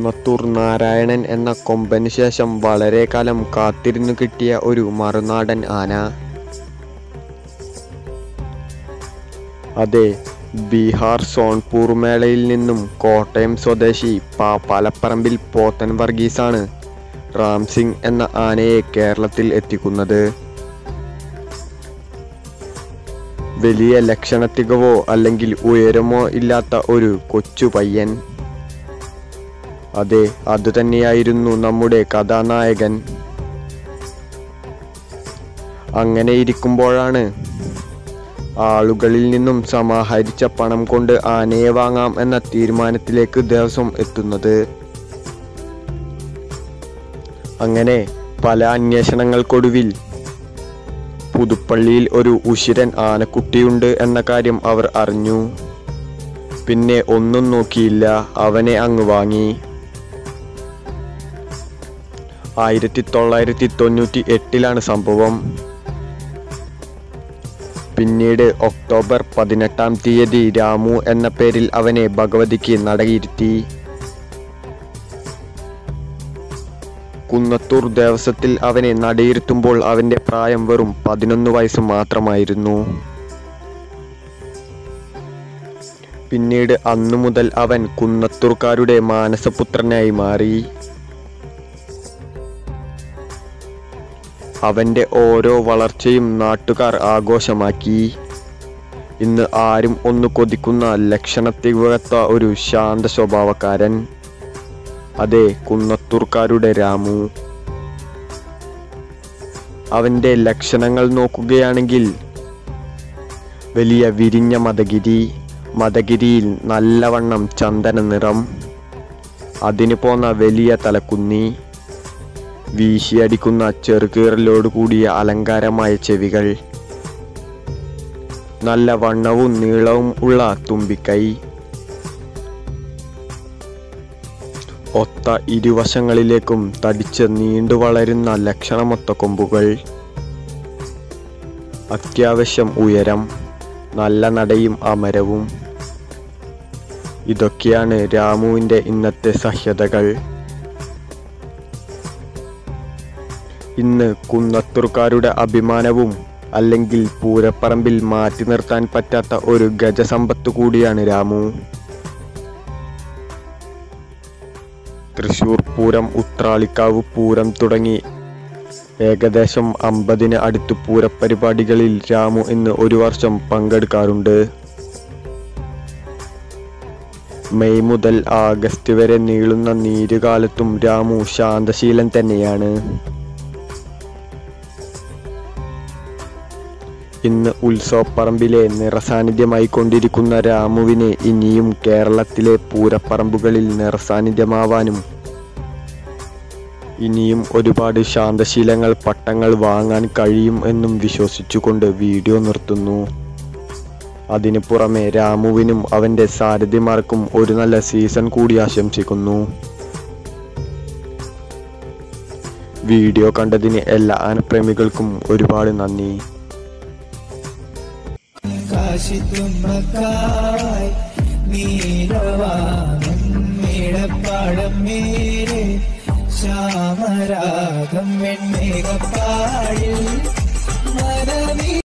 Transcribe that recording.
കുന്നത്തൂർ നാരായണൻ എന്ന കൊമ്പന് ശേഷം വളരെ കാലം കാത്തിരുന്നു കിട്ടിയ ഒരു മറുനാടൻ ആന അതെ ബീഹാർ സോൺപൂർ മേളയിൽ നിന്നും കോട്ടയം സ്വദേശി പാപ്പാലപ്പറമ്പിൽ പോത്തൻ വർഗീസാണ് റാംസിംഗ് എന്ന ആനയെ കേരളത്തിൽ എത്തിക്കുന്നത് വലിയ ലക്ഷണത്തികവോ അല്ലെങ്കിൽ ഉയരമോ ഇല്ലാത്ത ഒരു കൊച്ചു പയ്യൻ അതെ അതുതന്നെയായിരുന്നു നമ്മുടെ കഥാനായകൻ അങ്ങനെ ഇരിക്കുമ്പോഴാണ് ആളുകളിൽ നിന്നും സമാഹരിച്ച പണം കൊണ്ട് ആനയെ വാങ്ങാം എന്ന തീരുമാനത്തിലേക്ക് ദേവസ്വം എത്തുന്നത് അങ്ങനെ പല അന്വേഷണങ്ങൾക്കൊടുവിൽ പുതുപ്പള്ളിയിൽ ഒരു ഉശിരൻ ആനക്കുട്ടിയുണ്ട് എന്ന കാര്യം അവർ അറിഞ്ഞു പിന്നെ ഒന്നും നോക്കിയില്ല അവനെ അങ്ങ് വാങ്ങി ആയിരത്തി തൊള്ളായിരത്തി തൊണ്ണൂറ്റി എട്ടിലാണ് സംഭവം പിന്നീട് ഒക്ടോബർ പതിനെട്ടാം തീയതി രാമു എന്ന പേരിൽ അവനെ ഭഗവതിക്ക് നടയിരുത്തി കുന്നത്തൂർ ദേവസ്വത്തിൽ അവനെ നടയിരുത്തുമ്പോൾ അവന്റെ പ്രായം വെറും പതിനൊന്ന് വയസ്സ് മാത്രമായിരുന്നു പിന്നീട് അന്നു മുതൽ അവൻ കുന്നത്തൂർക്കാരുടെ മാനസപുത്രനായി മാറി അവന്റെ ഓരോ വളർച്ചയും നാട്ടുകാർ ആഘോഷമാക്കി ഇന്ന് ആരും ഒന്ന് കൊതിക്കുന്ന ലക്ഷണത്തികത്ത ഒരു ശാന്ത സ്വഭാവക്കാരൻ അതെ കുന്നത്തൂർക്കാരുടെ രാമു അവന്റെ ലക്ഷണങ്ങൾ നോക്കുകയാണെങ്കിൽ വലിയ വിരിഞ്ഞ മതഗിരി മതഗിരിയിൽ നല്ലവണ്ണം ചന്ദന നിറം അതിന് പോന്ന വലിയ തലക്കുന്നി വീശിയടിക്കുന്ന ചെറുകീറലോട് കൂടിയ അലങ്കാരമായ ചെവികൾ നല്ല വണ്ണവും നീളവും ഉള്ള തുമ്പിക്കൈ ഒത്ത ഇരുവശങ്ങളിലേക്കും തടിച്ച് നീണ്ടു വളരുന്ന ലക്ഷണമൊത്ത കൊമ്പുകൾ അത്യാവശ്യം ഉയരം നല്ല നടയും അമരവും ഇതൊക്കെയാണ് രാമുവിൻ്റെ ഇന്നത്തെ സഹ്യതകൾ ഇന്ന് കുന്നത്തൂർക്കാരുടെ അഭിമാനവും അല്ലെങ്കിൽ പൂരപ്പറമ്പിൽ മാറ്റി നിർത്താൻ പറ്റാത്ത ഒരു ഗജസമ്പത്ത് കൂടിയാണ് രാമു തൃശൂർ പൂരം ഉത്രാളിക്കാവ് പൂരം തുടങ്ങി ഏകദേശം അമ്പതിന് അടുത്ത് പൂരപ്പരിപാടികളിൽ രാമു ഇന്ന് ഒരു വർഷം പങ്കെടുക്കാറുണ്ട് മെയ് മുതൽ ആഗസ്റ്റ് വരെ നീളുന്ന നീരുകാലത്തും രാമു ശാന്തശീലൻ തന്നെയാണ് ഇന്ന് ഉത്സവപ്പറമ്പിലെ നിറസാന്നിധ്യമായി കൊണ്ടിരിക്കുന്ന രാമുവിന് ഇനിയും കേരളത്തിലെ പൂരപ്പറമ്പുകളിൽ നിറസാന്നിധ്യമാവാനും ഇനിയും ഒരുപാട് ശാന്തശീലങ്ങൾ പട്ടങ്ങൾ വാങ്ങാൻ കഴിയും എന്നും വിശ്വസിച്ചുകൊണ്ട് വീഡിയോ നിർത്തുന്നു അതിനു പുറമെ രാമുവിനും അവൻ്റെ സാരഥിമാർക്കും ഒരു നല്ല സീസൺ കൂടി ആശംസിക്കുന്നു വീഡിയോ കണ്ടതിന് എല്ലാ ആനപ്രേമികൾക്കും ഒരുപാട് നന്ദി കാശിത്തുമ്പക്കായി നീലവാനം മേടപ്പാടം മേരെ ശ്യാമരാഗം വെൺമേഘപ്പാടിൽ